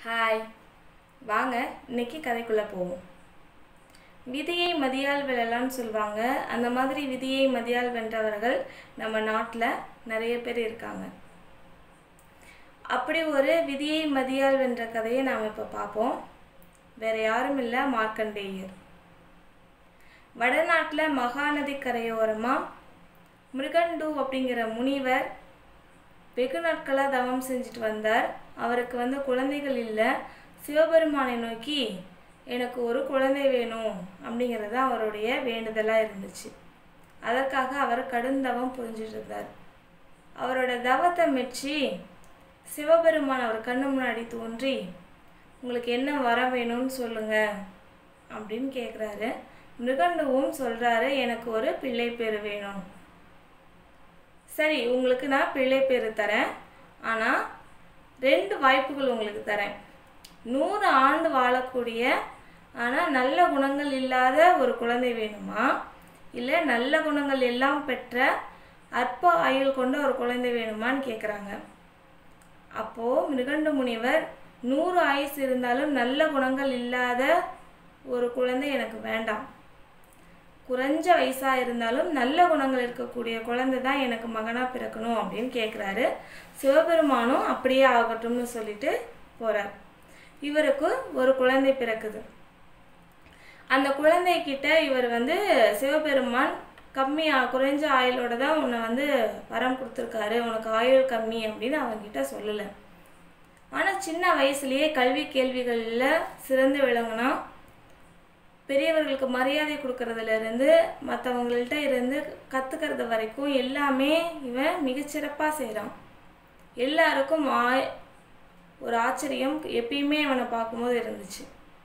hi வாங்க இன்னைக்கு கதைக்குள்ளே போவோம் விதியை மதியால் வெல்லலாம்னு சொல்லுவாங்க அந்த மாதிரி விதியை மதியால் வென்றவர்கள் நம்ம நாட்டில் நிறைய பேர் இருக்காங்க அப்படி ஒரு விதியை மதியால் வென்ற கதையை நாம் இப்போ பார்ப்போம் வேற யாரும் இல்லை மார்க்கண்டேயர் வடநாட்டில் மகாநதி கரையோரமாக மிருகண்டு அப்படிங்கிற முனிவர் வெகு நாட்களாக தவம் செஞ்சுட்டு வந்தார் அவருக்கு வந்து குழந்தைகள் இல்லை சிவபெருமானை நோக்கி எனக்கு ஒரு குழந்தை வேணும் அப்படிங்கிறது அவருடைய வேண்டுதலாக இருந்துச்சு அதற்காக அவர் கடுந்தவம் புரிஞ்சிட்டு இருந்தார் அவரோட தவத்தை மெச்சி சிவபெருமான் அவர் கண்ணு முன்னாடி தோன்றி உங்களுக்கு என்ன வர வேணும்னு சொல்லுங்க அப்படின்னு கேட்குறாரு மிருகண்டுவும் சொல்கிறாரு எனக்கு ஒரு பிள்ளை பேர் வேணும் சரி உங்களுக்கு நான் பிள்ளை பேர் தரேன் ஆனால் ரெண்டு வாய்ப்புகள் உங்களுக்கு தரேன் நூறு ஆண்டு வாழக்கூடிய ஆனால் நல்ல குணங்கள் இல்லாத ஒரு குழந்தை வேணுமா இல்லை நல்ல குணங்கள் எல்லாம் பெற்ற அற்ப ஆயுள் கொண்ட ஒரு குழந்தை வேணுமான்னு கேட்குறாங்க அப்போது மிருகண்டு முனிவர் நூறு ஆயுசு இருந்தாலும் நல்ல குணங்கள் இல்லாத ஒரு குழந்தை எனக்கு வேண்டாம் குறைஞ்ச வயசாக இருந்தாலும் நல்ல குணங்கள் இருக்கக்கூடிய குழந்தை தான் எனக்கு மகனாக பிறக்கணும் அப்படின்னு கேட்குறாரு சிவபெருமானும் அப்படியே ஆகட்டும்னு சொல்லிட்டு போகிறார் இவருக்கு ஒரு குழந்தை பிறக்குது அந்த குழந்தைகிட்ட இவர் வந்து சிவபெருமான் கம்மி குறைஞ்ச ஆயுளோட தான் உன்னை வந்து வரம் கொடுத்துருக்காரு உனக்கு ஆயுள் கம்மி அப்படின்னு அவங்ககிட்ட சொல்லலை ஆனால் சின்ன வயசுலேயே கல்வி கேள்விகளில் சிறந்து விளங்கினா பெரியவர்களுக்கு மரியாதை கொடுக்கறதுல இருந்து மற்றவங்கள்ட்ட இருந்து கற்றுக்கிறது வரைக்கும் எல்லாமே இவன் மிகச்சிறப்பாக செய்கிறான் எல்லாருக்கும் ஆ ஒரு ஆச்சரியம் எப்பயுமே அவனை பார்க்கும்போது இருந்துச்சு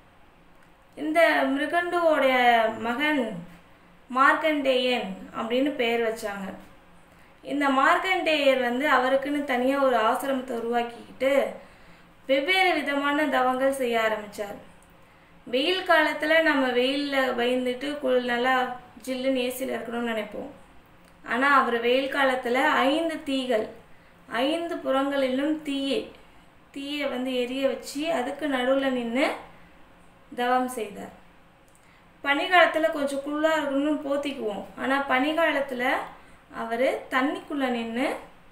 இந்த மிருகண்டுவோடைய மகன் மார்க்கண்டேயன் அப்படின்னு பெயர் வச்சாங்க இந்த மார்க்கண்டேயர் வந்து அவருக்குன்னு தனியாக ஒரு ஆசிரமத்தை உருவாக்கிக்கிட்டு வெவ்வேறு விதமான தவங்கள் செய்ய ஆரம்பித்தார் வெயில் காலத்தில் நம்ம வெயிலில் பயந்துட்டு குள் நல்லா ஜில்லுன்னு ஏசியில் இருக்கணும்னு நினைப்போம் ஆனால் அவர் வெயில் காலத்தில் ஐந்து தீகள் ஐந்து புறங்களிலும் தீயை தீயை வந்து எரிய வச்சு அதுக்கு நடுவில் நின்று தவம் செய்தார் பனிக்காலத்தில் கொஞ்சம் குள்ளாக இருக்கணும்னு போத்திக்குவோம் ஆனால் பனிக்காலத்தில் அவர் தண்ணிக்குள்ளே நின்று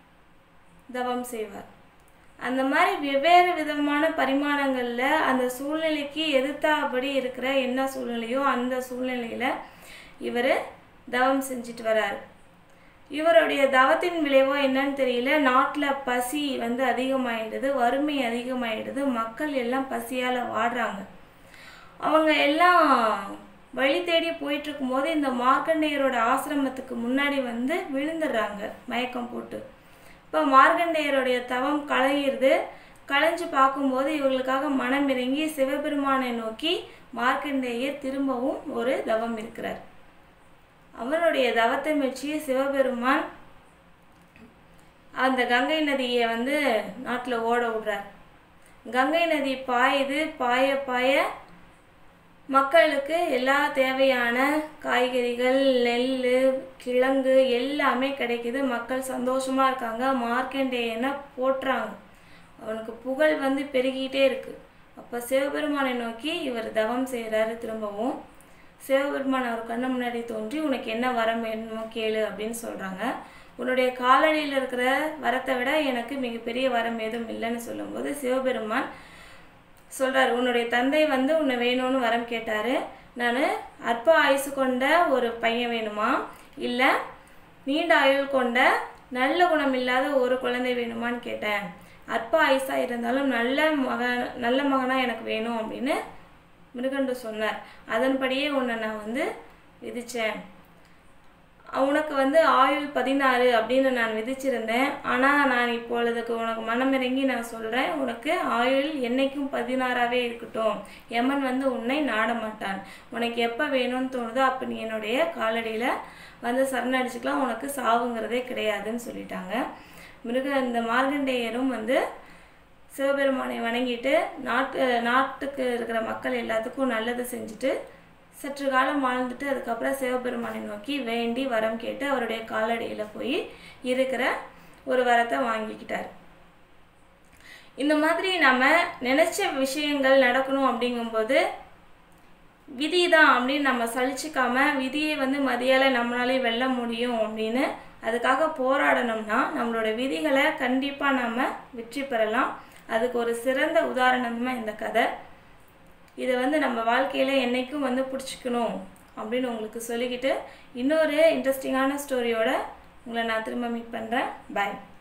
தவம் செய்வார் அந்த மாதிரி வெவ்வேறு விதமான பரிமாணங்களில் அந்த சூழ்நிலைக்கு எதிர்த்தாபடி இருக்கிற என்ன சூழ்நிலையோ அந்த சூழ்நிலையில் இவர் தவம் செஞ்சுட்டு வரார் இவருடைய தவத்தின் விளைவோ என்னன்னு தெரியல நாட்டில் பசி வந்து அதிகமாயிடுது வறுமை அதிகமாயிடுது மக்கள் எல்லாம் பசியால் வாடுறாங்க அவங்க எல்லாம் வழி தேடி போயிட்டு இருக்கும்போது இந்த மார்க்கண்டேயரோட ஆசிரமத்துக்கு முன்னாடி வந்து விழுந்துடுறாங்க மயக்கம் போட்டு இப்போ மார்க்கண்டேயருடைய தவம் களையிறது களைஞ்சு பார்க்கும்போது இவர்களுக்காக மனம் இறங்கி சிவபெருமானை நோக்கி மார்க்கண்டேயர் திரும்பவும் ஒரு தவம் இருக்கிறார் அவனுடைய தவத்தை மெச்சி சிவபெருமான் அந்த கங்கை நதியை வந்து நாட்டில் ஓட விடுறார் கங்கை நதி பாயுது பாய பாய மக்களுக்கு எல்லா தேவையான காய்கறிகள் நெல் கிழங்கு எல்லாமே கிடைக்குது மக்கள் சந்தோஷமாக இருக்காங்க மார்க்கண்டேயனை போட்டுறாங்க அவனுக்கு புகழ் வந்து பெருகிட்டே இருக்கு அப்போ சிவபெருமானை நோக்கி இவர் தவம் செய்கிறாரு திரும்பவும் சிவபெருமான் அவர் கண்ணு முன்னாடி தோன்றி உனக்கு என்ன வரம் வேணுமோ கேளு அப்படின்னு சொல்கிறாங்க உன்னுடைய காலடியில் இருக்கிற வரத்தை விட எனக்கு மிகப்பெரிய வரம் எதுவும் இல்லைன்னு சொல்லும்போது சிவபெருமான் சொல்கிறார் உன்னுடைய தந்தை வந்து உன்னை வேணும்னு வரம் கேட்டார் நான் அற்ப ஆயுசு கொண்ட ஒரு பையன் வேணுமா இல்லை நீண்ட ஆயுள் கொண்ட நல்ல குணம் இல்லாத ஒரு குழந்தை வேணுமான்னு கேட்டேன் அற்ப ஆயுசாக இருந்தாலும் நல்ல மகன் நல்ல மகனாக எனக்கு வேணும் அப்படின்னு மிருகண்டு சொன்னார் அதன்படியே உன்னை நான் வந்து விதித்தேன் உனக்கு வந்து ஆயுள் பதினாறு அப்படின்னு நான் விதிச்சிருந்தேன் ஆனால் நான் இப்பொழுதுக்கு உனக்கு மனமிறங்கி நான் சொல்கிறேன் உனக்கு ஆயுள் என்னைக்கும் பதினாறாவே இருக்கட்டும் யமன் வந்து உன்னை நாட மாட்டான் உனக்கு எப்போ வேணும்னு தோணுதோ அப்போ நீ என்னுடைய காலடியில் வந்து சரணடிச்சுக்கலாம் உனக்கு சாவுங்கிறதே கிடையாதுன்னு சொல்லிட்டாங்க மிருக இந்த மார்கண்டேயரும் வந்து சிவபெருமானை வணங்கிட்டு நாட்டு நாட்டுக்கு இருக்கிற மக்கள் எல்லாத்துக்கும் நல்லது செஞ்சுட்டு சற்று காலம் வாழ்ந்துட்டு அதுக்கப்புறம் சிவபெருமானை நோக்கி வேண்டி வரம் கேட்டு அவருடைய காலடியில் போய் இருக்கிற ஒரு வரத்தை வாங்கிக்கிட்டார் இந்த மாதிரி நம்ம நினச்ச விஷயங்கள் நடக்கணும் அப்படிங்கும்போது விதி தான் அப்படின்னு நம்ம சலிச்சுக்காம விதியை வந்து மதியால் நம்மளாலே வெல்ல முடியும் அப்படின்னு அதுக்காக போராடணும்னா நம்மளோட விதிகளை கண்டிப்பாக நம்ம வெற்றி பெறலாம் அதுக்கு ஒரு சிறந்த உதாரணமாக இந்த கதை இதை வந்து நம்ம வாழ்க்கையில் என்றைக்கும் வந்து பிடிச்சிக்கணும் அப்படின்னு உங்களுக்கு சொல்லிக்கிட்டு இன்னொரு இன்ட்ரெஸ்டிங்கான ஸ்டோரியோட உங்களை நான் திரும்ப மீட் பண்ணுறேன் பாய்